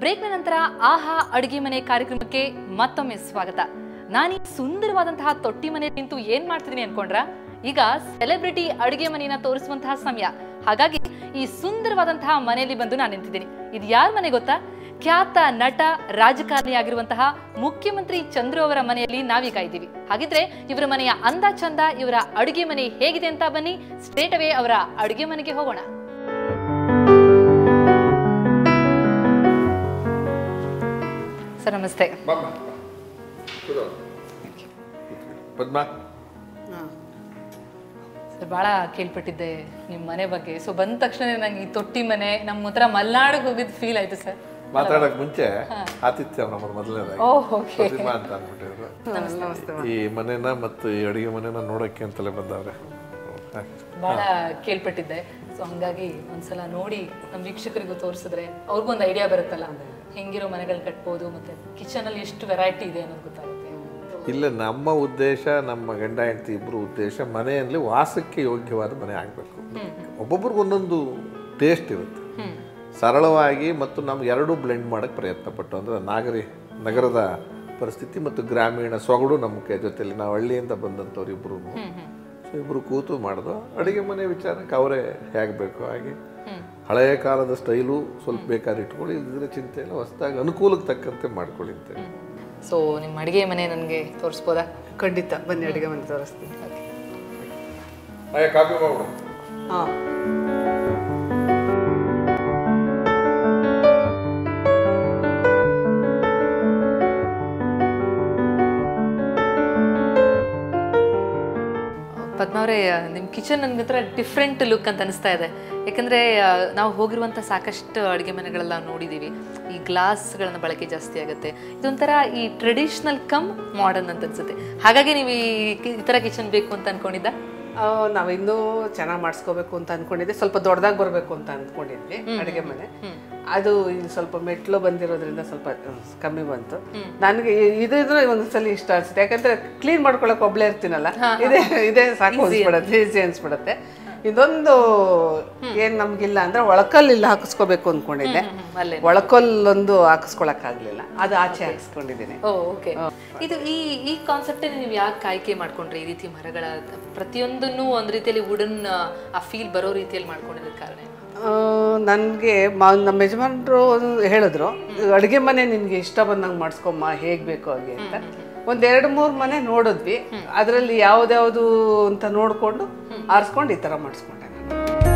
ಬ್ರೇಕ್ನ ನಂತರ ಆಹಾ ಅಡುಗೆ ಮನೆ ಕಾರ್ಯಕ್ರಮಕ್ಕೆ ಮತ್ತೊಮ್ಮೆ ಸ್ವಾಗತ ನಾನು ಈ ಸುಂದರವಾದಂತಹ ತೊಟ್ಟಿ ಮನೆ ನಿಂತು ಏನ್ ಮಾಡ್ತಿದ್ದೀನಿ ಅನ್ಕೊಂಡ್ರ ಈಗ ಸೆಲೆಬ್ರಿಟಿ ಅಡುಗೆ ಮನೆಯನ್ನ ತೋರಿಸುವಂತಹ ಸಮಯ ಹಾಗಾಗಿ ಈ ಸುಂದರವಾದಂತಹ ಮನೆಯಲ್ಲಿ ಬಂದು ನಾನು ನಿಂತಿದ್ದೀನಿ ಇದು ಯಾರ ಮನೆ ಗೊತ್ತಾ ಖ್ಯಾತ ನಟ ರಾಜಕಾರಣಿಯಾಗಿರುವಂತಹ ಮುಖ್ಯಮಂತ್ರಿ ಚಂದ್ರು ಅವರ ಮನೆಯಲ್ಲಿ ನಾವೀಗ ಇದ್ದೀವಿ ಹಾಗಿದ್ರೆ ಇವರ ಮನೆಯ ಅಂದ ಚಂದ ಇವರ ಅಡುಗೆ ಮನೆ ಹೇಗಿದೆ ಅಂತ ಬನ್ನಿ ಸ್ಟ್ರೇಟ್ ಅವೇ ಅವರ ಅಡುಗೆ ಮನೆಗೆ ಹೋಗೋಣ ಸರ್ ನಮಸ್ತೆ ಬಾಮ್ಮ ಕೂತ್ಕೋ. ಪದ್ಮ ಸರ್ ಭಾಳ ಕೇಳ್ಪಟ್ಟಿದ್ದೆ ನಿಮ್ಮ ಮನೆ ಬಗ್ಗೆ ಸೊ ಬಂದ ತಕ್ಷಣ ನಂಗೆ ಈ ತೊಟ್ಟಿ ಮನೆ ನಮ್ಮ ಹತ್ರ ಮಲ್ನಾಡಿಗೆ ಹೋಗಿದ್ ಫೀಲ್ ಆಯ್ತು ಸರ್ ಮಾತಾಡಕ್ ಮುಂಚೆ ಆತಿಥ್ಯ ನಮ್ಮದು ಮೊದಲನೇದಾಗಿ ಓಹ್ ಓಕೆ ಪ್ರತಿಮಾ ಅಂತ ಅಂದ್ಬಿಟ್ಟಿದ್ರು ಈ ಮನೆನ ಮತ್ತು ಈ ಅಡಿಗೆ ಮನೆನ ನೋಡಕ್ಕೆ ಅಂತಲೇ ಬಂದವ್ರೆ ಹ. ಭಾಳ ಕೇಳ್ಪಟ್ಟಿದ್ದೆ ಸೊ ಹಂಗಾಗಿ ಒಂದ್ಸಲ ನೋಡಿ ನಮ್ಮ ವೀಕ್ಷಕರಿಗೂ ತೋರಿಸಿದ್ರೆ ಅವ್ರಿಗೂ ಒಂದು ಐಡಿಯಾ ಬರುತ್ತಲ್ಲ ಹೆಂಗಿರೋ ಮನೆಗಳು ಕಟ್ಬೋದು ಮತ್ತೆ ಕಿಚನ್ ಅಲ್ಲಿ ಎಷ್ಟು ವೆರೈಟಿ ಇದೆ ಅನ್ನೋದು ಗೊತ್ತಾಗುತ್ತೆ ಇಲ್ಲ ನಮ್ಮ ಉದ್ದೇಶ ನಮ್ಮ ಗಂಡ ಹೆಂಡತಿ ಇಬ್ಬರು ಉದ್ದೇಶ ಮನೆಯಲ್ಲಿ ವಾಸಕ್ಕೆ ಯೋಗ್ಯವಾದ ಮನೆ ಆಗಬೇಕು ಒಬ್ಬೊಬ್ರಿಗೆ ಒಂದೊಂದು ಟೇಸ್ಟ್ ಇರುತ್ತೆ ಸರಳವಾಗಿ ಮತ್ತು ನಮ್ಗೆ ಎರಡೂ ಬ್ಲೆಂಡ್ ಮಾಡೋಕ್ಕೆ ಪ್ರಯತ್ನ ಪಟ್ಟು ಅಂದರೆ ನಾಗರಿ ನಗರದ ಪರಿಸ್ಥಿತಿ ಮತ್ತು ಗ್ರಾಮೀಣ ಸೊಗಡು ನಮ್ಮ ಕೈ ಜೊತೆಲಿ ನಾವು ಹಳ್ಳಿಯಿಂದ ಬಂದಂಥವ್ರು ಇಬ್ಬರು ಸೊ ಇಬ್ಬರು ಕೂತು ಮಾಡಿದ್ರು ಅಡುಗೆ ಮನೆ ವಿಚಾರಕ್ಕೆ ಅವರೇ ಹೇಗೆ ಬೇಕು ಹಾಗೆ ಹಳೆಯ ಕಾಲದ ಸ್ಟೈಲು ಸ್ವಲ್ಪ ಬೇಕಾದ್ರೆ ಇಟ್ಕೊಳ್ಳಿ ಇಲ್ಲದಿದ್ರೆ ಚಿಂತೆ ಇಲ್ಲ ಹೊಸದಾಗಿ ಅನುಕೂಲಕ್ಕೆ ತಕ್ಕಂತೆ ಮಾಡ್ಕೊಳ್ಳಿ ಅಂತೇಳಿ ಸೊ ನಿಮ್ಮ ಅಡುಗೆ ಮನೆ ನನಗೆ ತೋರಿಸ್ಬೋದಾ ಖಂಡಿತ ಬನ್ನಿ ಅಡುಗೆ ಮನೆ ತೋರಿಸ್ತೀನಿ ಹಾಗೆ ಕಾಪಿ ಮಾಡ್ಬಿಡು ಹಾಂ ಪದ್ಮಾವ್ರೆ ನಿಮ್ಮ ಕಿಚನ್ ನನಗೆ ಹತ್ರ ಡಿಫ್ರೆಂಟ್ ಲುಕ್ ಅಂತ ಅನಿಸ್ತಾ ಇದೆ ಯಾಕಂದರೆ ನಾವು ಹೋಗಿರುವಂಥ ಸಾಕಷ್ಟು ಅಡುಗೆ ಮನೆಗಳೆಲ್ಲ ನೋಡಿದ್ದೀವಿ ಈ ಗ್ಲಾಸ್ಗಳನ್ನ ಬಳಕೆ ಜಾಸ್ತಿ ಆಗುತ್ತೆ ಇದೊಂಥರ ಈ ಟ್ರೆಡಿಷ್ನಲ್ ಕಮ್ ಮಾಡರ್ನ್ ಅಂತ ಅನ್ಸುತ್ತೆ ಹಾಗಾಗಿ ನೀವು ಈ ಈ ಥರ ಕಿಚನ್ ಬೇಕು ಅಂತ ಅನ್ಕೊಂಡಿದ್ದ ನಾವಿನ್ನೂ ಚೆನ್ನಾಗಿ ಮಾಡಿಸ್ಕೋಬೇಕು ಅಂತ ಅನ್ಕೊಂಡಿದ್ದೆ ಸ್ವಲ್ಪ ದೊಡ್ಡದಾಗಿ ಬರಬೇಕು ಅಂತ ಅಂದ್ಕೊಂಡಿದ್ವಿ ಅಡುಗೆ ಮನೆ ಅದು ಇಲ್ಲಿ ಸ್ವಲ್ಪ ಮೆಟ್ಲು ಬಂದಿರೋದ್ರಿಂದ ಸ್ವಲ್ಪ ಅಹ್, ಕಮ್ಮಿ ಬಂತು ನನಗೆ ಇದು ಇದ್ರೆ ಒಂದ್ಸಲಿ ಇಷ್ಟ ಅನ್ಸುತ್ತೆ ಯಾಕಂದ್ರೆ ಕ್ಲೀನ್ ಮಾಡ್ಕೊಳಕ್ ಒಬ್ಳೇ ಇರ್ತೀನಲ್ಲ ಇದೇ ಇದೇ ಸಾಕು ಅನ್ಸ್ಬಿಡತ್ತೆ ಈಸಿ ಅನ್ಸ್ಬಿಡತ್ತೆ ಇದೊಂದು ಏನ್ ನಮ್ಗಿಲ್ಲ ಅಂದ್ರೆ ಒಳಕಲ್ ಇಲ್ಲಿ ಹಾಕಿಸ್ಕೋಬೇಕು ಅನ್ಕೊಂಡಿದ್ದೆ ಅಲ್ಲೇ ಒಳಕಲ್ಲೊಂದು ಹಾಕಿಸ್ಕೊಳಕ್ ಆಗ್ಲಿಲ್ಲ ಅದು ಆಚೆ ಹಾಕಿಸ್ಕೊಂಡಿದ್ದೀನಿ ಓ ಓಕೆ ಇದು ಈ ಈ ಕಾನ್ಸೆಪ್ಟ್ ನೀವು ಯಾಕೆ ಆಯ್ಕೆ ಮಾಡ್ಕೊಂಡ್ರಿ ಈ ರೀತಿ ಮರಗಳ ಪ್ರತಿಯೊಂದನ್ನು ಒಂದ್ ರೀತಿಯಲ್ಲಿ ವುಡನ್ ಆ ಫೀಲ್ ಬರೋ ರೀತಿಯಲ್ಲಿ ಮಾಡ್ಕೊಂಡಿದ್ದಕ್ಕೆ ಕಾರಣ ಏನು? ನನಗೆ ನಮ್ಮ ಯಜಮಾನರು ಹೇಳಿದ್ರು ಅಡುಗೆ ಮನೆ ನಿನ್ಗೆ ಇಷ್ಟ ಬಂದಂಗೆ ಮಾಡಿಸ್ಕೊಮ್ಮ ಹೇಗೆ ಬೇಕು ಹಾಗೆ ಅಂತ ಒಂದ್ ಎರಡು ಮೂರು ಮನೆ ನೋಡಿದ್ವಿ ಅದರಲ್ಲಿ ಯಾವ್ದ್ಯಾವ್ದು ಅಂತ ನೋಡ್ಕೊಂಡು ಆರಿಸ್ಕೊಂಡು ಈ ಥರ ಮಾಡಿಸ್ಕೊಂಡೆ ನಾನು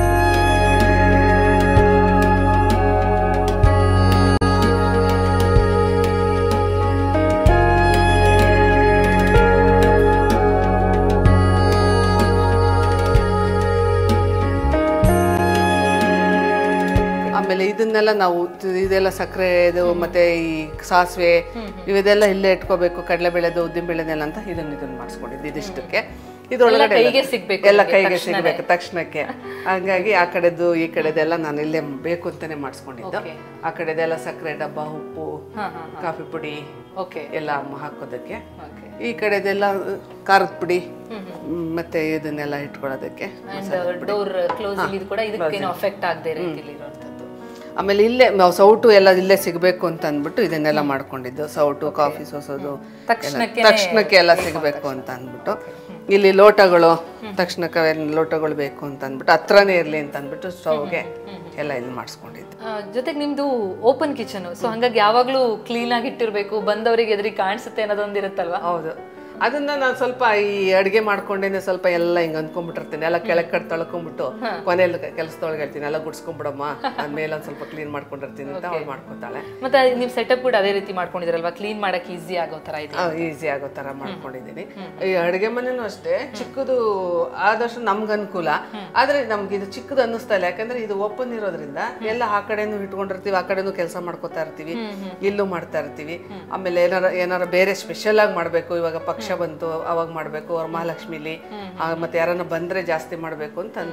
ಆಮೇಲೆ ಇದನ್ನೆಲ್ಲ ನಾವು ಇದು- ಇದೆಲ್ಲ ಸಕ್ಕರೆ ಇದು ಮತ್ತೆ ಈ ಸಾಸಿವೆ ಇವೆಲ್ಲ ಇಲ್ಲೇ ಇಟ್ಕೋಬೇಕು ಕಡಲೆಬೇಳೆದು ಉದ್ದಿನಬೇಳೆನೆಲ್ಲ ಅಂತ ಇದನ್ನ ಇದನ್ನ ಮಾಡಿಸ್ಕೊಂಡಿದ್ದು ಇದಿಷ್ಟಕ್ಕೆ ಇದ್ರೊಳಗಡೆ ಕೈಗೆ ಎಲ್ಲ- ಸಿಗ್ಬೇಕು ಎಲ್ಲ ನಮ್ಗೆ ಕೈಗೆ ಸಿಗ್ಬೇಕು ತಕ್ಷಣಕ್ಕೆ ಹಂಗಾಗಿ ಆ ಕಡೆದು ಈ ಕಡೆದೆಲ್ಲ ನಾನು ಇಲ್ಲೇ ಬೇಕು ಅಂತಾನೆ ಮಾಡಿಸ್ಕೊಂಡಿದ್ದು Okay. ಆ ಕಡೆದೆಲ್ಲ ಸಕ್ಕರೆ ಡಬ್ಬ ಉಪ್ಪು ಹಾ ಹಾ ಕಾಫಿ ಪುಡಿ ಓಕೆ ಎಲ್ಲ ಮ- ಹಾಕೋದಕ್ಕೆ ಓಕೆ ಈ ಕಡೆದೆಲ್ಲ ಖಾರದ ಪುಡಿ ಮ್, ಮತ್ತೆ ಇದನ್ನೆಲ್ಲ ಇಟ್ಕೊಳ್ಳೋದಕ್ಕೆ ಅಂಡ್ ಡೋರ್ ಕ್ಲೋಸ್ ಇದು ಕೂಡ ಇದಕ್ಕೇನು ಅಫೆಕ್ಟ್ ಆಗದೆ ರೀತಿಯಲ್ಲಿ ಇರುವಂಥದ್ದು ಆಮೇಲೆ ಇಲ್ಲೇ ನಾವು ಸೌಟು ಎಲ್ಲ ಇಲ್ಲೇ ಸಿಗಬೇಕು ಅಂತ ಅಂದ್ಬಿಟ್ಟು ಇದನ್ನೆಲ್ಲ ಮಾಡ್ಕೊಂಡಿದ್ದು ಸೌಟು ಕಾಫಿ ಸೋಸೋದು ಎಲ್ಲ ತಕ್ಷಣಕ್ಕೆ ತಕ್ಷಣಕ್ಕೆ ಎಲ್ಲ ಸಿಗಬೇಕು ಅಂತ ಅಂದ್ಬಿಟ್ಟು ಇಲ್ಲಿ ಲೋಟಗಳು ತಕ್ಷಣಕ್ಕೆ ಅವೆಲ್ಲ ಲೋಟಗಳು ಬೇಕು ಅಂತ ಅಂದ್ಬಿಟ್ಟು ಹತ್ರನೇ ಇರಲಿ ಅಂತ ಅಂದ್ಬಿಟ್ಟು ಸ್ಟವ್ಗೆ ಎಲ್ಲ ಇಲ್ಲಿ ಮಾಡಿಸ್ಕೊಂಡಿದ್ದು ಆ, ಜೊತೆಗೆ ನಿಮ್ದು ಓಪನ್ ಕಿಚನ್ ಸೊ ಹಂಗಾಗಿ ಯಾವಾಗ್ಲೂ ಕ್ಲೀನ್ ಆಗಿ ಇಟ್ಟಿರ್ಬೇಕು ಬಂದವರಿಗೆ ಎದುರಿಗೆ ಕಾಣಿಸುತ್ತೆ ಅನ್ನೋದೊಂದು ಇರುತ್ತಲ್ವಾ ಹೌದು ಅದನ್ನ ನಾನು ಸ್ವಲ್ಪ ಈ ಅಡಿಗೆ ಮಾಡ್ಕೊಂಡೇನೆ ಸ್ವಲ್ಪ ಎಲ್ಲ ಹಿಂಗ್ ಅಂದ್ಕೊಂಡ್ಬಿಟ್ಟಿರ್ತೀನಿ ಎಲ್ಲ ಕೆಳಗ್ ಕಡೆ ತೊಳ್ಕೊಂಡ್ಬಿಟ್ಟು ಕೊನೆಯಲ್ಲಿ ಕೆಲಸದೊಳಗೆ ಹೇಳ್ತೀನಿ ಎಲ್ಲ ಗುಡ್ಸ್ಕೊಂಡ್ಬಿಡಮ್ಮ ಆದ್ಮೇಲೆ ಒಂದ್ ಸ್ವಲ್ಪ ಕ್ಲೀನ್ ಮಾಡ್ಕೊಂಡಿರ್ತೀನಿ ಅಂತ ಅವ್ಳು ಮಾಡ್ಕೊತಾಳೆ ಮತ್ತೆ ನೀವು ಸೆಟಪ್ ಕೂಡ ಅದೇ ರೀತಿ ಮಾಡ್ಕೊಂಡಿದ್ರಲ್ವಾ ಕ್ಲೀನ್ ಮಾಡಕ್ ಈಸಿ ಆಗೋ ತರ ಇದೆ ಈಸಿ ಆಗೋ ತರ ಮಾಡ್ಕೊಂಡಿದ್ದೀನಿ ಈ ಅಡುಗೆ ಮನೆನೂ ಅಷ್ಟೇ ಚಿಕ್ಕದು ಆದಷ್ಟು ನಮ್ಗೆ ಅನುಕೂಲ ಆದ್ರೆ ನಮ್ಗೆ ಇದು ಚಿಕ್ಕದು ಅನ್ನಿಸ್ತಾ ಇಲ್ಲ ಯಾಕಂದ್ರೆ ಇದು ಓಪನ್ ಇರೋದ್ರಿಂದ ಎಲ್ಲ ಆ ಕಡೆನೂ ಇಟ್ಕೊಂಡಿರ್ತೀವಿ ಆ ಕಡೆನೂ ಕೆಲಸ ಮಾಡ್ಕೋತಾ ಇರ್ತೀವಿ ಇಲ್ಲೂ ಮಾಡ್ತಾ ಇರ್ತೀವಿ ಆಮೇಲೆ ಏನಾರ ಏನಾರ ಬೇರೆ ಸ್ಪೆಷಲ್ ಆಗಿ ಮಾಡ್ಬೇಕು ಇವಾಗ ಪಕ್ಷ ಬಂತು ಅವಾಗ ಮಾಡ್ಬೇಕು ಅವ್ರ ಮಹಾಲಕ್ಷ್ಮಿಲಿ ಆ, ಮತ್ತೆ ಯಾರನ್ನ ಬಂದ್ರೆ ಜಾಸ್ತಿ ಮಾಡ್ಬೇಕು ಅಂತಂದ್ರೆ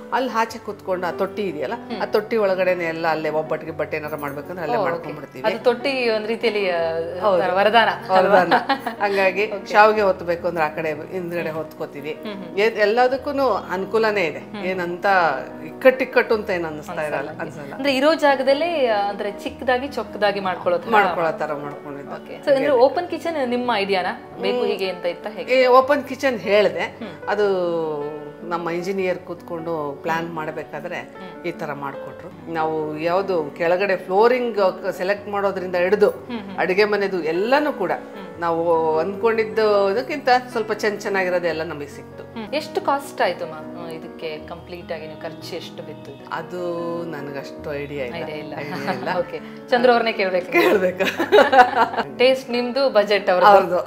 ಅಲ್ಲಿ ಆಚೆ ಕೂತ್ಕೊಂಡು ಆ ತೊಟ್ಟಿ ಇದೆಯಲ್ಲ ಆ ತೊಟ್ಟಿ ಒಳಗಡೆನೆ ಎಲ್ಲ ಅಲ್ಲೇ ಒಬ್ಬಟ್ಟಿಗೆ ಬಟ್ಟೆ ಏನಾರ ಮಾಡ್ಬೇಕಂದ್ರೆ ಅಲ್ಲೇ ಮಾಡ್ಕೊಂಡ್ಬಿಡ್ತೀವಿ ಅದು ತೊಟ್ಟಿ ಒಂದ್ ರೀತಿಯಲ್ಲಿ ಆ, ವರದಾನ ವರದಾನ ಹಂಗಾಗಿ ಶಾವಿಗೆ ಹೊತ್ತಬೇಕು ಅಂದ್ರೆ ಆ ಕಡೆ ಹಿಂದ್ಗಡೆ ಹೊತ್ಕೋತೀವಿ ಎ- ಎಲ್ಲದಕ್ಕೂ ಅನುಕೂಲನೇ ಇದೆ ಏನಂತ ಇಕ್ಕಟ್ಟಿಕ್ಕಟ್ಟು ಅಂತ ಏನು ಅನ್ನಿಸ್ತಾ ಇರಲ್ಲ ಅನ್ಸಲ್ಲ ಅಂದ್ರೆ ಇರೋ ಜಾಗದಲ್ಲೇ ಆ, ಅಂದ್ರೆ ಚಿಕ್ಕದಾಗಿ ಚೊಕ್ಕದಾಗಿ ಮಾಡ್ಕೊಳ್ಳೋ ತರ ಮಾಡ್ಕೊಳ್ಳೋ ತರ ಮಾಡ್ಕೊಂಡಿದ್ದು ಸೊ ಅಂದ್ರೆ ಓಪನ್ ಕಿಚನ್ ನಿಮ್ಮ ಐಡಿಯಾನ ಬೇಕು ಹೀಗೆ ಅಂತ ಇತ್ತ ಹೇಗೆ ಈ ಓಪನ್ ಕಿಚನ್ ಹೇಳಿದೆ ಅದು ನಮ್ಮ ಇಂಜಿನಿಯರ್ ಕೂತ್ಕೊಂಡು ಪ್ಲಾನ್ ಮಾಡಬೇಕಾದ್ರೆ ಈ ತರ ಮಾಡಿಕೊಟ್ರು ನಾವು ಯಾವುದು ಕೆಳಗಡೆ ಫ್ಲೋರಿಂಗ್ ಸೆಲೆಕ್ಟ್ ಮಾಡೋದ್ರಿಂದ ಹಿಡಿದು ಅಡುಗೆ ಮನೆದು ಎಲ್ಲನೂ ಕೂಡ ನಾವು ಅಂದ್ಕೊಂಡಿದ್ದು ಇದಕ್ಕಿಂತ ಸ್ವಲ್ಪ ಚೆನ್ನ ಚೆನ್ನಾಗಿರೋದು ಎಲ್ಲ ನಮಗೆ ಸಿಕ್ತು ಹ್ಮ್. ಎಷ್ಟು ಕಾಸ್ಟ್ ಆಯ್ತು ಮಾ ಆ, ಇದಕ್ಕೆ ಕಂಪ್ಲೀಟ್ ಆಗಿ ನೀವು ಖರ್ಚು ಎಷ್ಟು ಬಿತ್ತು ಅದು ನನಗಷ್ಟು ಐಡಿಯಾ ಇಲ್ಲ ಐಡಿಯಾ ಇಲ್ಲ idea ಇಲ್ಲ ಓಕೆ ಚಂದ್ರ ಅವ್ರನ್ನೇ ಕೇಳ್ಬೇಕು ಕೇಳ್ಬೇಕು ಟೇಸ್ಟ್ ನಿಮ್ದು ಬಜೆಟ್ ಅವ್ರ ಹೌದು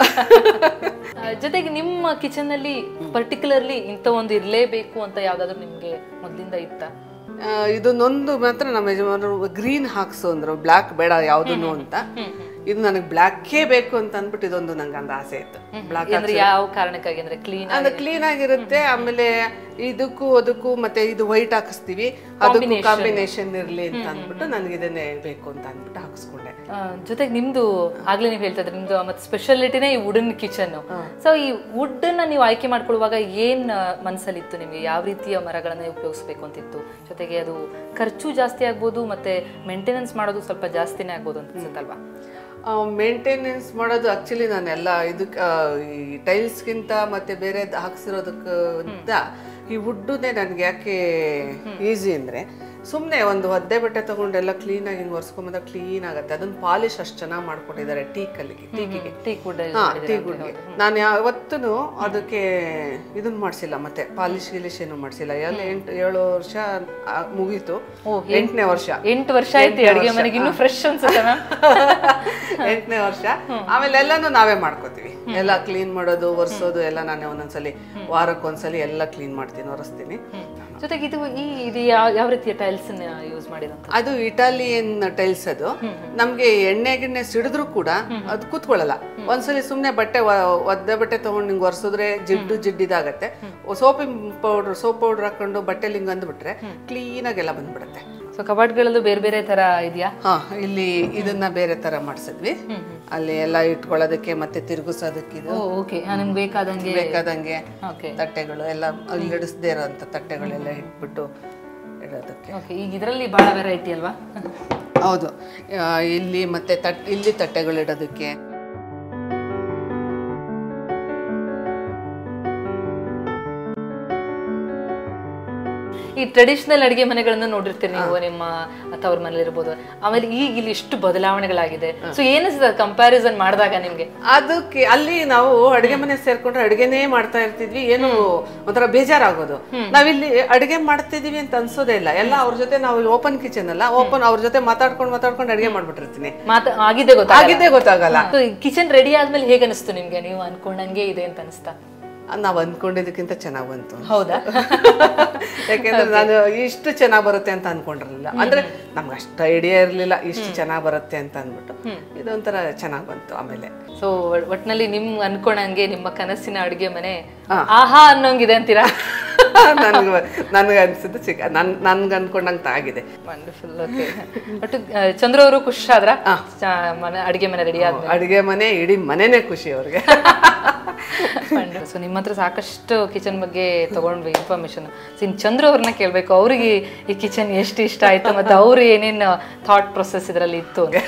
ಜೊತೆಗೆ ನಿಮ್ಮ ಕಿಚನ್ ಅಲ್ಲಿ ಪರ್ಟಿಕ್ಯುಲರ್ಲಿ ಇಂಥ ಒಂದು ಇರ್ಲೇಬೇಕು ಅಂತ ಯಾವ್ದಾದ್ರು ನಿಮ್ಗೆ ಮೊದ್ಲಿಂದ ಇತ್ತ ಆ, ಇದನ್ನೊಂದು ಮಾತ್ರ ನಮ್ಮ ಯಜಮಾನರು ಗ್ರೀನ್ ಹಾಕ್ಸು ಅಂದ್ರು ಬ್ಲ್ಯಾಕ್ ಬೇಡ ಯಾವ್ದನ್ನು ಅಂತ ಇದು ನನಗೆ ಬ್ಲ್ಯಾಕೇ ಬೇಕು ಅಂತ ಅಂದ್ಬಿಟ್ಟು ಇದೊಂದು ನಂಗೆ ಒಂದು ಆಸೆ ಇತ್ತು ಬ್ಲ್ಯಾಕ್ ಅಂದ್ರೆ ಯಾವ ಕಾರಣಕ್ಕಾಗಿ ಅಂದ್ರೆ ಕ್ಲೀನ್ ಅದು ಕ್ಲೀನ್ ಆಗಿರುತ್ತೆ ಆಮೇಲೆ ಇದಕ್ಕೂ ಅದಕ್ಕೂ ಮತ್ತೆ ಇದು ವೈಟ್ ಹಾಕಿಸ್ತೀವಿ ಅದಕ್ಕೂ ಕಾಂಬಿನೇಷನ್ ಇರ್ಲಿ ಅಂತ ಅಂದ್ಬಿಟ್ಟು ನನಗೆ ಇದನ್ನೇ ಬೇಕು ಅಂತ ಅಂದ್ಬಿಟ್ಟು ಹಾಕಿಸ್ಕೊಂಡೆ ಜೊತೆಗೆ ನಿಮ್ದು ಆಗ್ಲೇ ನೀವು ಹೇಳ್ತಾ ಇದ್ರಿ ನಿಮ್ದು ಮತ್ತೆ ಸ್ಪೆಷಾಲಿಟಿನೇ ಈ ವುಡನ್ ಕಿಚನ್ ಸೊ ಈ ವುಡ್ ಅನ್ನ ನೀವು ಆಯ್ಕೆ ಮಾಡ್ಕೊಳ್ಳುವಾಗ ಏನ್ ಆ, ಮನ್ಸಲ್ಲಿತ್ತು ನಿಮ್ಗೆ ಯಾವ ರೀತಿಯ ಮರಗಳನ್ನ ಉಪಯೋಗಿಸ್ಬೇಕು ಅಂತಿತ್ತು ಜೊತೆಗೆ ಅದು ಖರ್ಚು ಜಾಸ್ತಿ ಆಗ್ಬೋದು ಮತ್ತೆ ಮೇಂಟೆನೆನ್ಸ್ ಮಾಡೋದು ಸ್ವಲ್ಪ ಜಾಸ್ತಿನೇ ಆಗ್ಬೋದು ಅಂತ ಅನ್ಸುತ್ತಲ್ವಾ ಮೇಂಟೆನೆನ್ಸ್ ಮಾಡೋದು ಆಕ್ಚುಲಿ ನಾನೆಲ್ಲ ಇದಕ್ಕೆ ಈ ಟೈಲ್ಸ್ಗಿಂತ ಮತ್ತೆ ಬೇರೆ ಹಾಕ್ಸಿರೋದಕ್ಕಿಂತ ಈ ವುಡ್ಡುನೇ ನನಗೆ ಯಾಕೆ ಈಸಿ ಅಂದರೆ ಸುಮ್ಮನೆ ಒಂದು ಒದ್ದೆ ಬಟ್ಟೆ ತೊಗೊಂಡೆಲ್ಲ ಕ್ಲೀನಾಗಿ ಹಿಂಗೆ ಒರೆಸ್ಕೊಂಬಂದಾಗ ಕ್ಲೀನ್ ಆಗುತ್ತೆ ಅದನ್ನ ಪಾಲಿಶ್ ಅಷ್ಟು ಚೆನ್ನಾಗಿ ಮಾಡ್ಕೊಟ್ಟಿದ್ದಾರೆ ಟೀಕಲ್ಲಿಗೆ ಟೀಕಿಗೆ ಟೀಕ್ ವುಡ್ ಹಾ ಟೀ ಗುಡ್ಗೆ ನಾನು ಯಾವತ್ತೂ ಅದಕ್ಕೆ ಇದನ್ನ ಮಾಡಿಸಿಲ್ಲ ಮತ್ತೆ ಪಾಲಿಶ್ ಗಿಲಿಶ್ ಏನು ಮಾಡಿಸಿಲ್ಲ ಎಲ್ಲ ಎಂಟು ಏಳು ವರ್ಷ ಆ, ಮುಗೀತು ಎಂಟನೇ ವರ್ಷ ಎಂಟು ವರ್ಷ ಆಯ್ತು ಅಡಿಗೆ ಮನೆಗೆ ಇನ್ನೂ ಫ್ರೆಶ್ ಅನ್ಸುತ್ತೆ ಮ್ಯಾಮ್ ಎಂಟನೇ ವರ್ಷ ಆಮೇಲೆ ಎಲ್ಲಾನು ನಾವೇ ಮಾಡ್ಕೋತೀವಿ ಎಲ್ಲ ಕ್ಲೀನ್ ಮಾಡೋದು ಒರೆಸೋದು ಎಲ್ಲ ನಾನೇ ಒಂದೊಂದ್ಸಲಿ ವಾರಕ್ಕೊಂದ್ಸಲಿ ಎಲ್ಲ ಕ್ಲೀನ್ ಮಾಡ್ತೀನಿ ಒರೆಸ್ತೀನಿ ಜೊತೆಗೆ ಇದು ಈ ಇದು ಯಾವ ಯಾವ ರೀತಿಯ ಟೈಲ್ಸ್ ಯೂಸ್ ಮಾಡಿದಂತ ಅದು ಇಟಾಲಿಯನ್ ಟೈಲ್ಸ್ ಅದು ನಮ್ಗೆ ಎಣ್ಣೆ ಗಿಣ್ಣೆ ಸಿಡಿದ್ರು ಕೂಡ ಅದು ಕೂತ್ಕೊಳ್ಳಲ್ಲ ಒಂದ್ಸಲಿ ಸುಮ್ನೆ ಬಟ್ಟೆ ಒ- ಒದ್ದೆ ಬಟ್ಟೆ ತಗೊಂಡು ಹಿಂಗ್ ಒರೆಸಿದ್ರೆ ಜಿಡ್ಡು ಜಿಡ್ಡಿದಾಗತ್ತೆ ಸೋಪಿಂಗ್ ಪೌಡರ್ ಸೋಪ್ ಪೌಡರ್ ಹಾಕೊಂಡು ಬಟ್ಟೆಲಿ ಹಿಂಗ್ ಅಂದ್ಬಿಟ್ರೆ ಕ್ಲೀನ್ ಆಗೆಲ್ಲ ಬಂದ್ಬಿಡುತ್ತೆ ಸೊ ಕಬಾಟ್ಗಳಲ್ಲೂ ಬೇರೆ ಬೇರೆ ತರ ಇದೆಯಾ ಹಾ ಇಲ್ಲಿ ಇದನ್ನ ಬೇರೆ ತರ ಮಾಡಿಸಿದ್ವಿ ಅಲ್ಲಿ ಎಲ್ಲ ಇಟ್ಕೊಳ್ಳೋದಕ್ಕೆ ಮತ್ತೆ ತಿರುಗಿಸೋದಕ್ಕೆ ಇದು ಓ ಓಕೆ ನಿಮ್ಗೆ ಬೇಕಾದಂಗೆ ಬೇಕಾದಂಗೆ ಓಕೆ ತಟ್ಟೆಗಳು ಎಲ್ಲ ಅಲ್ಲಿ ಇಡಿಸ್ದೇ ಇರೋಂಥ ತಟ್ಟೆಗಳೆಲ್ಲ ಇಟ್ಬಿಟ್ಟು ಇಡೋದಕ್ಕೆ ಓಕೆ ಈಗ ಇದರಲ್ಲಿ ಬಹಳ ವೆರೈಟಿ ಅಲ್ವಾ ಹೌದು ಆ, ಇಲ್ಲಿ ಮತ್ತೆ ತಟ್ ಇಲ್ಲಿ ತಟ್ಟೆಗಳು ಇಡೋದಕ್ಕೆ ಈ ಟ್ರೆಡಿಷನಲ್ ಅಡಿಗೆ ಮನೆಗಳನ್ನ ನೋಡಿರ್ತೀರಿ ನೀವು ನಿಮ್ಮ ತವ್ರ ಮನೇಲಿ ಇರ್ಬೋದು ಆಮೇಲೆ ಈಗ ಇಲ್ಲಿ ಎಷ್ಟು ಬದಲಾವಣೆಗಳಾಗಿದೆ ಸೊ ಏನಿಸ್ತದೆ ಕಂಪ್ಯಾರಿಸನ್ ಮಾಡಿದಾಗ ನಿಮ್ಗೆ ಅದಕ್ಕೆ ಅಲ್ಲಿ ನಾವು ಅಡುಗೆ ಮನೆ ಸೇರ್ಕೊಂಡ್ರೆ ಅಡುಗೆನೇ ಮಾಡ್ತಾ ಇರ್ತಿದ್ವಿ ಏನು ಒಂಥರ ಬೇಜಾರಾಗೋದು ನಾವಿಲ್ಲಿ ಅಡುಗೆ ಮಾಡ್ತಿದೀವಿ ಅಂತ ಅನ್ಸೋದೇ ಇಲ್ಲ ಎಲ್ಲ ಅವ್ರ ಜೊತೆ ನಾವು ಓಪನ್ ಕಿಚನ್ ಅಲ್ಲ ಓಪನ್ ಅವ್ರ ಜೊತೆ ಮಾತಾಡ್ಕೊಂಡು ಮಾತಾಡ್ಕೊಂಡು ಅಡುಗೆ ಮಾಡ್ಬಿಟ್ಟಿರ್ತೀನಿ ಮಾತ ಆಗಿದ್ದೆ ಗೊತ್ತಾ ಆಗಿದ್ದೇ ಗೊತ್ತಾಗಲ್ಲ ಕಿಚನ್ ರೆಡಿ ಆದ್ಮೇಲೆ ಹೇಗೆ ಅನಿಸ್ತು ನಿಮ್ಗೆ ನೀವು ಅನ್ಕೊಂಡಂಗೆ ಇದೆ ಅಂತ ಅನಿಸ್ತಾ ನಾವು ಅಂದ್ಕೊಂಡಿದ್ದಕ್ಕಿಂತ ಚೆನ್ನಾಗಿ ಬಂತು ಹೌದಾ ಯಾಕೆಂದ್ರೆ ನಾನು ಇಷ್ಟು ಚೆನ್ನಾಗಿ ಬರುತ್ತೆ ಅಂತ ಅನ್ಕೊಂಡಿರ್ಲಿಲ್ಲ ಅಂದ್ರೆ ನಮ್ಗೆ ಅಷ್ಟು ಐಡಿಯಾ ಇರಲಿಲ್ಲ ಇಷ್ಟು ಚೆನ್ನಾಗಿ ಬರುತ್ತೆ ಅಂತ ಅಂದ್ಬಿಟ್ಟು ಇದೊಂಥರ ಚೆನ್ನಾಗಿ ಬಂತು ಆಮೇಲೆ ಸೊ ಒಟ್ನಲ್ಲಿ ನಿಮ್ ಅನ್ಕೊಂಡಂಗೆ ನಿಮ್ಮ ಕನಸಿನ ಅಡುಗೆ ಮನೆ ಆಹಾ ಅನ್ನೋಂಗಿದೆ ಅಂತೀರಾ ನನ್ಗೆ ನನ್ಗೆ ಅನ್ಸಿದ್ದು ಚಿಕ್ಕ ನನ್ ನನ್ಗೆ ಅನ್ಕೊಂಡಂತ ಆಗಿದೆ ವಂಡರ್ಫುಲ್ ಓಕೆ ಬಟ್ ಚಂದ್ರ ಅವರು ಖುಷಿ ಆದ್ರ ಚ- ಮನೆ ಅಡಿಗೆ ಮನೆ ರೆಡಿ ಆದ್ಮೇಲೆ ಅಡುಗೆ ಮನೆ ಇಡೀ ಮನೆನೇ ಖುಷಿ ಅವ್ರಿಗೆ ಸೊ ನಿಮ್ಮ ಹತ್ರ ಸಾಕಷ್ಟು ಕಿಚನ್ ಬಗ್ಗೆ ತಗೊಂಡ್ವಿ ಇನ್ಫಾರ್ಮೇಶನ್ ಸೊ ಇನ್ನು ಚಂದ್ರ ಅವ್ರನ್ನ ಕೇಳಬೇಕು ಅವ್ರಿಗೆ ಈ ಕಿಚನ್ ಎಷ್ಟು ಇಷ್ಟ ಆಯ್ತು ಮತ್ತು ಅವ್ರು ಏನೇನು ಥಾಟ್ ಪ್ರೊಸೆಸ್ ಇದರಲ್ಲಿ ಇತ್ತು ಅಂತ.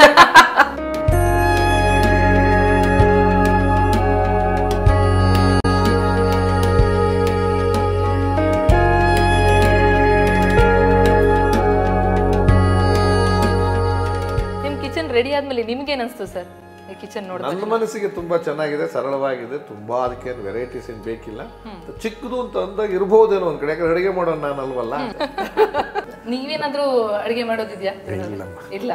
ನಿಮ್ ಕಿಚನ್ ರೆಡಿ ಆದ್ಮೇಲೆ ನಿಮ್ಗೇನ್ ಅನ್ಸ್ತು ಸರ್ ಈ ಕಿಚನ್ ನೋಡಿದ್ರೆ ನನ್ನ ಮನಸ್ಸಿಗೆ ತುಂಬಾ ಚೆನ್ನಾಗಿದೆ ಸರಳವಾಗಿದೆ ತುಂಬಾ ಅದಕ್ಕೇನು ವೆರೈಟೀಸ್ ಏನು ಬೇಕಿಲ್ಲ ಚಿಕ್ಕದು ಅಂತ ಅಂದಾಗ ಇರ್ಬೋದೇನೋ ಒಂದ್ ಕಡೆ ಯಾಕಂದ್ರೆ ಅಡುಗೆ ಮಾಡೋಣ ನಾನಲ್ವಲ್ಲ ನೀವೇನಾದ್ರೂ ಅಡಿಗೆ ಮಾಡೋದಿದ್ಯಾ ಇಲ್ಲಮ್ಮ ಇಲ್ಲ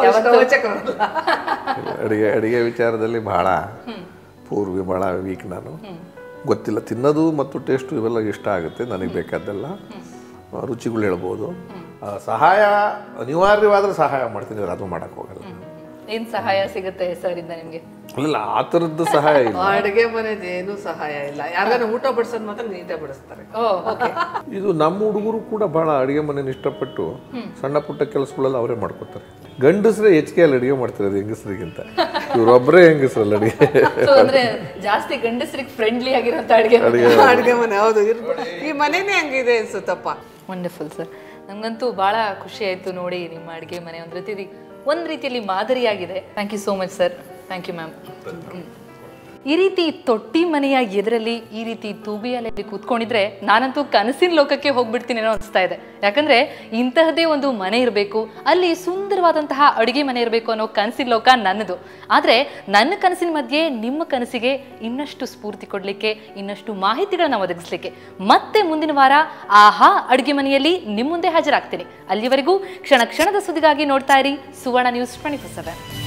ಅಡುಗೆ ಅಡುಗೆ ವಿಚಾರದಲ್ಲಿ ಬಹಳ ಪೂರ್ವಿ ಬಹಳ ವೀಕ್ ನಾನು ಗೊತ್ತಿಲ್ಲ ತಿನ್ನೋದು ಮತ್ತು ಟೇಸ್ಟು ಇವೆಲ್ಲ ಇಷ್ಟ ಆಗುತ್ತೆ ನನಗೆ ಬೇಕಾದ್ದೆಲ್ಲ ಆ, ರುಚಿಗಳು ಹೇಳ್ಬೋದು ಆ, ಸಹಾಯ ಅನಿವಾರ್ಯವಾದ್ರೆ ಸಹಾಯ ಮಾಡ್ತೀನಿ ಅದು ಮಾಡೋಕ್ಕೆ ಹೋಗಲ್ಲ ಏನ್ ಸಹಾಯ ಸಿಗುತ್ತೆ ಸರ್ ಇಂದ ನಿಮ್ಗೆ ಇಲ್ಲ ಆ ಥರದ್ದು ಸಹಾಯ ಇಲ್ಲ ಅಡುಗೆ ಮನೆದು ಏನೂ ಸಹಾಯ ಇಲ್ಲ ಯಾರು ಊಟ ಬಡಿಸೋದು ಮಾತ್ರ ನೀಟಾಗಿ ಬಡಿಸ್ತಾರೆ ಓ ಓಕೆ ಇದು ನಮ್ಮ ಹುಡುಗರು ಕೂಡ ಬಹಳ ಅಡುಗೆ ಮನೆನ ಇಷ್ಟಪಟ್ಟು ಸಣ್ಣ ಪುಟ್ಟ ಕೆಲಸಗಳೆಲ್ಲ ಅವರೇ ಮಾಡ್ಕೊತಾರೆ ಗಂಡಸ್ರೇ ಹೆಚ್ಚಿಗೆ ಅಲ್ಲಿ ಅಡುಗೆ ಮಾಡ್ತಾರೆ ಅದು ಹೆಂಗಸ್ರಿಗಿಂತ ಇವರೊಬ್ಬರೇ ಹೆಂಗಸ್ರಲ್ಲ ಅಡುಗೆ ಸೊ ಅಂದ್ರೆ ಜಾಸ್ತಿ ಗಂಡಸರಿಗೆ ಫ್ರೆಂಡ್ಲಿ ಆಗಿರೋಂಥ ಅಡುಗೆ ಅಡುಗೆ ಮನೆ ಹೌದು ಇರ್- ಈ ಮನೆನೇ ಹಂಗಿದೆ ಅನ್ಸುತ್ತಪ್ಪ ವಂಡರ್ಫುಲ್ ಸರ್ ನಮಗಂತೂ ಭಾಳ ಖುಷಿ ಆಯಿತು ನೋಡಿ ನಿಮ್ಮ ಅಡುಗೆ ಮನೆ ಒಂದು ರೀತಿ ಒಂದು ರೀತಿಯಲ್ಲಿ ಮಾದರಿಯಾಗಿದೆ thank you so much sir thank you ma'am ಈ ರೀತಿ ತೊಟ್ಟಿ ಮನೆಯ ಎದುರಲ್ಲಿ ಈ ರೀತಿ ತೂಬಿಯಲ್ಲಿ ಕೂತ್ಕೊಂಡಿದ್ರೆ ನಾನಂತೂ ಕನಸಿನ ಲೋಕಕ್ಕೆ ಹೋಗ್ಬಿಡ್ತೀನೇನೋ ಅನಿಸ್ತಾ ಇದೆ ಯಾಕಂದ್ರೆ ಇಂತಹದೇ ಒಂದು ಮನೆ ಇರಬೇಕು ಅಲ್ಲಿ ಸುಂದರವಾದಂತಹ ಅಡುಗೆ ಮನೆ ಇರಬೇಕು ಅನ್ನೋ ಕನಸಿನ ಲೋಕ ನನ್ನದು ಆದರೆ ನನ್ನ ಕನಸಿನ ಮಧ್ಯೆ ನಿಮ್ಮ ಕನಸಿಗೆ ಇನ್ನಷ್ಟು ಸ್ಫೂರ್ತಿ ಕೊಡಲಿಕ್ಕೆ ಇನ್ನಷ್ಟು ಮಾಹಿತಿಗಳನ್ನ ಒದಗಿಸ್ಲಿಕ್ಕೆ ಮತ್ತೆ ಮುಂದಿನ ವಾರ ಆಹಾ ಅಡುಗೆ ಮನೆಯಲ್ಲಿ ನಿಮ್ಮ ಮುಂದೆ ಹಾಜರಾಗ್ತೀನಿ ಅಲ್ಲಿವರೆಗೂ ಕ್ಷಣ ಕ್ಷಣದ ಸುದ್ದಿಗಾಗಿ ನೋಡ್ತಾ ಇರಿ Suvarna news twenty four seven